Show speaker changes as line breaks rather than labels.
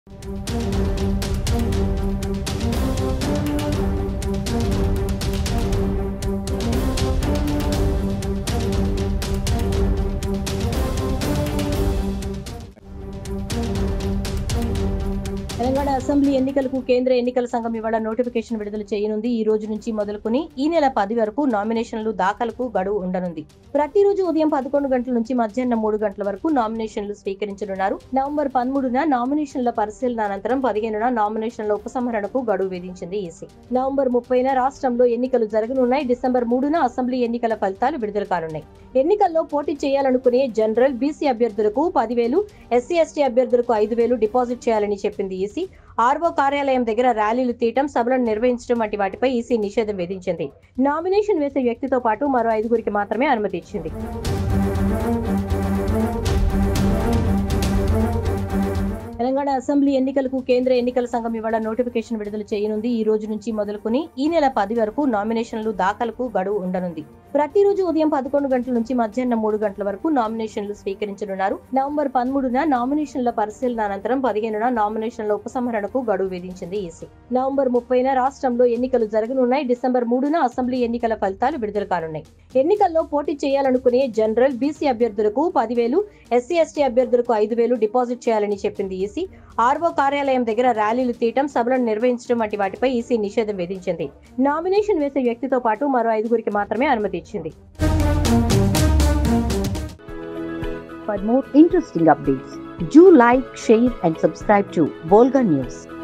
Telangana assembly ఎన్నికలకు కేంద్ర ఎన్నికల సంఘం ఇవాళ నోటిఫికేషన్ విడుదల చేయనుంది ఈ రోజు నుంచి మొదలుకొని ఈ నెల పది వరకు నామినేషన్లు దాఖలకు గడువు ఉండనుంది ప్రతిరోజు ఉదయం పదకొండు గంటల నుంచి మధ్యాహ్నం మూడు గంటల వరకు నామినేషన్లు స్వీకరించనున్నారు నవంబర్ పదమూడున నామినేషన్ల పరిశీలన అనంతరం పదిహేనున నామినేషన్ల ఉపసంహరణకు గడువు విధించింది ఈసీ నవంబర్ ముప్పైన రాష్ట్రంలో ఎన్నికలు జరగనున్నాయి డిసెంబర్ మూడున అసెంబ్లీ ఎన్నికల ఫలితాలు విడుదల కానున్నాయి ఎన్నికల్లో పోటీ చేయాలనుకునే జనరల్ బీసీ అభ్యర్థులకు పదివేలు ఎస్సీ ఎస్టీ అభ్యర్థులకు ఐదు వేలు డిపాజిట్ చేయాలని చెప్పింది ఈసీ ఆర్వో కార్యాలయం దగ్గర ర్యాలీలు తీయటం సభలను నిర్వహించడం వంటి వాటిపై ఈసీ నిషేధం విధించింది నామినేషన్ వేసే వ్యక్తితో పాటు మరో ఐదుగురికి మాత్రమే అనుమతి ఇచ్చింది తెలంగాణ అసెంబ్లీ ఎన్నికలకు కేంద్ర ఎన్నికల సంఘం ఇవాళ నోటిఫికేషన్ విడుదల చేయనుంది ఈ రోజు నుంచి మొదలుకొని ఈ నెల పది వరకు నామినేషన్లు దాఖలకు గడువు ఉండనుంది ప్రతిరోజు ఉదయం పదకొండు గంటల నుంచి మధ్యాహ్నం మూడు గంటల వరకు నామినేషన్లు స్వీకరించనున్నారు నవంబర్ పదమూడున నామినేషన్ల పరిశీలన అనంతరం పదిహేనున నామినేషన్ల ఉపసంహరణకు గడువు విధించింది ఈసీ నవంబర్ ముప్పైన రాష్ట్రంలో ఎన్నికలు జరగనున్నాయి డిసెంబర్ మూడున అసెంబ్లీ ఎన్నికల ఫలితాలు విడుదల కానున్నాయి ఎన్నికల్లో పోటీ చేయాలనుకునే జనరల్ బీసీ అభ్యర్థులకు పదివేలు ఎస్సీ ఎస్టీ అభ్యర్థులకు ఐదు వేలు డిపాజిట్ చేయాలని చెప్పింది ఈసీ ఆర్వో కార్యాలయం దగ్గర ర్యాలీలు తీయటం సభలను నిర్వహించడం వంటి వాటిపై ఈసీ నిషేధం విధించింది నామినేషన్ వేసే వ్యక్తితో పాటు మరో ఐదుగురికి మాత్రమే అనుమతి ఇచ్చింది
For more interesting updates, do like, share, and subscribe to Volga News.